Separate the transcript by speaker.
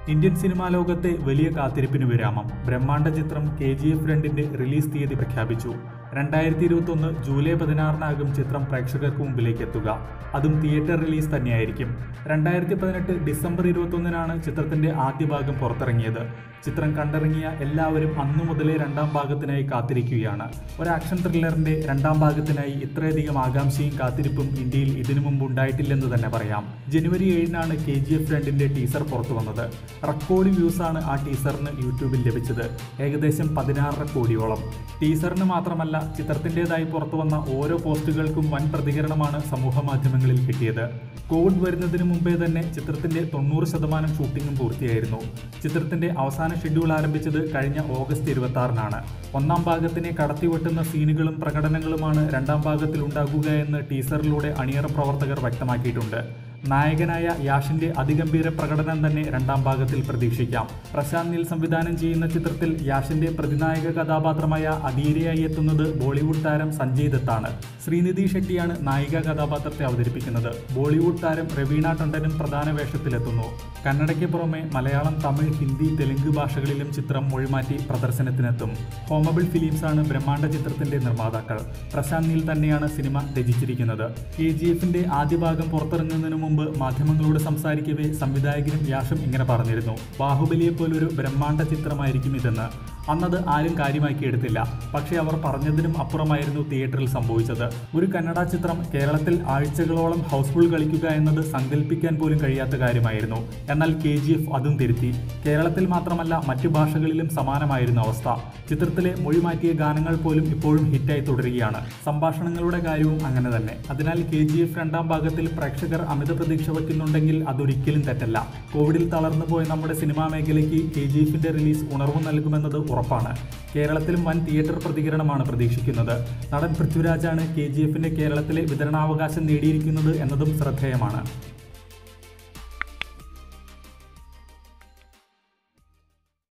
Speaker 1: Indian cinema ലോകത്തെ വലിയ കാത്തിരിപ്പിന് വിരാമം ബ്രഹ്മാണ്ഡ ചിത്രം കെ ജി എഫ് രണ്ടിന്റെ റിലീസ് തീയതി പ്രഖ്യാപിച്ചു രണ്ടായിരത്തി ഇരുപത്തൊന്ന് ജൂലൈ പതിനാറിനാകും ചിത്രം പ്രേക്ഷകർക്ക് മുമ്പിലേക്ക് എത്തുക അതും തിയേറ്റർ റിലീസ് തന്നെയായിരിക്കും രണ്ടായിരത്തി പതിനെട്ട് ഡിസംബർ ഇരുപത്തൊന്നിനാണ് ചിത്രത്തിന്റെ ആദ്യ ഭാഗം പുറത്തിറങ്ങിയത് ചിത്രം കണ്ടിറങ്ങിയ എല്ലാവരും അന്നു മുതലേ രണ്ടാം ഭാഗത്തിനായി കാത്തിരിക്കുകയാണ് ഒരു ആക്ഷൻ ത്രില്ലറിന്റെ രണ്ടാം ഭാഗത്തിനായി ഇത്രയധികം ആകാംക്ഷയും കാത്തിരിപ്പും ഇന്ത്യയിൽ ഇതിനു മുമ്പ് ഉണ്ടായിട്ടില്ലെന്ന് തന്നെ പറയാം ജനുവരി ഏഴിനാണ് കെ ജി എഫ് രണ്ടിന്റെ ടീസർ പുറത്തു വന്നത് റെക്കോർഡ് വ്യൂസ് ആണ് ആ ടീസറിന് യൂട്യൂബിൽ ലഭിച്ചത് ഏകദേശം പതിനാറര കോടിയോളം ടീസറിന് മാത്രമല്ല ചിത്രത്തിൻ്റെതായി പുറത്തു വന്ന ഓരോ പോസ്റ്റുകൾക്കും വൻ പ്രതികരണമാണ് സമൂഹ മാധ്യമങ്ങളിൽ കിട്ടിയത് കോവിഡ് വരുന്നതിന് മുമ്പേ തന്നെ ചിത്രത്തിന്റെ തൊണ്ണൂറ് ശതമാനം ഷൂട്ടിംഗും പൂർത്തിയായിരുന്നു ചിത്രത്തിന്റെ അവസാന ഷെഡ്യൂൾ ആരംഭിച്ചത് കഴിഞ്ഞ ഓഗസ്റ്റ് ഇരുപത്തി ആറിനാണ് ഒന്നാം ഭാഗത്തിനെ കടത്തിവെട്ടുന്ന സീനുകളും പ്രകടനങ്ങളുമാണ് രണ്ടാം ഭാഗത്തിൽ ഉണ്ടാകുക എന്ന് ടീസറിലൂടെ അണിയറ പ്രവർത്തകർ വ്യക്തമാക്കിയിട്ടുണ്ട് നായകനായ യാഷിന്റെ അതിഗംഭീര പ്രകടനം തന്നെ രണ്ടാം ഭാഗത്തിൽ പ്രതീക്ഷിക്കാം പ്രശാന്ത് നീൽ സംവിധാനം ചെയ്യുന്ന ചിത്രത്തിൽ യാഷിന്റെ പ്രതിനായക കഥാപാത്രമായ അധീരയായി എത്തുന്നത് ബോളിവുഡ് താരം സഞ്ജയ് ദത്താണ് ശ്രീനിധി ഷെട്ടിയാണ് നായിക കഥാപാത്രത്തെ അവതരിപ്പിക്കുന്നത് ബോളിവുഡ് താരം രവീണ ടണ്ടനും പ്രധാന വേഷത്തിലെത്തുന്നു കന്നഡയ്ക്ക് പുറമെ മലയാളം തമിഴ് ഹിന്ദി തെലുങ്ക് ഭാഷകളിലും ചിത്രം മൊഴിമാറ്റി പ്രദർശനത്തിനെത്തും ഹോമബിൾ ഫിലിംസാണ് ബ്രഹ്മാണ്ഡ ചിത്രത്തിന്റെ നിർമ്മാതാക്കൾ പ്രശാന്ത് നീൽ തന്നെയാണ് സിനിമ രചിച്ചിരിക്കുന്നത് കെ ജി എഫിന്റെ ആദ്യ ഭാഗം പുറത്തിറങ്ങുന്നതിന് മുമ്പ് മാധ്യമങ്ങളോട് സംസാരിക്കവേ സംവിധായകനും യാഷും ഇങ്ങനെ പറഞ്ഞിരുന്നു ബാഹുബലിയെ പോലൊരു ബ്രഹ്മാണ്ഡ ചിത്രമായിരിക്കും ഇതെന്ന് അന്നത് ആരും കാര്യമാക്കി എടുത്തില്ല പക്ഷേ അവർ പറഞ്ഞതിനും അപ്പുറമായിരുന്നു തിയേറ്ററിൽ സംഭവിച്ചത് ഒരു കന്നഡ ചിത്രം കേരളത്തിൽ ആഴ്ചകളോളം ഹൗസ്ഫുൾ കളിക്കുക എന്നത് സങ്കല്പിക്കാൻ പോലും കഴിയാത്ത കാര്യമായിരുന്നു എന്നാൽ കെ ജി എഫ് അതും തിരുത്തി കേരളത്തിൽ മാത്രമല്ല മറ്റു ഭാഷകളിലും സമാനമായിരുന്നു അവസ്ഥ ചിത്രത്തിലെ മൊഴി മാറ്റിയ ഗാനങ്ങൾ പോലും ഇപ്പോഴും ഹിറ്റായി തുടരുകയാണ് സംഭാഷണങ്ങളുടെ കാര്യവും അങ്ങനെ തന്നെ അതിനാൽ കെ ജി എഫ് രണ്ടാം ഭാഗത്തിൽ പ്രേക്ഷകർ അമിത പ്രതീക്ഷ വയ്ക്കുന്നുണ്ടെങ്കിൽ അതൊരിക്കലും തെറ്റല്ല കോവിഡിൽ തളർന്നു പോയ നമ്മുടെ സിനിമാ മേഖലയ്ക്ക് കെ ജി എഫിന്റെ റിലീസ് ഉണർവ് നൽകുമെന്നത് ഉറപ്പാണ് കേരളത്തിലും വൻ തിയേറ്റർ പ്രതികരണമാണ് പ്രതീക്ഷിക്കുന്നത് നടൻ പൃഥ്വിരാജാണ് കെ ജി എഫിന്റെ കേരളത്തിലെ വിതരണാവകാശം നേടിയിരിക്കുന്നത് എന്നതും ശ്രദ്ധേയമാണ്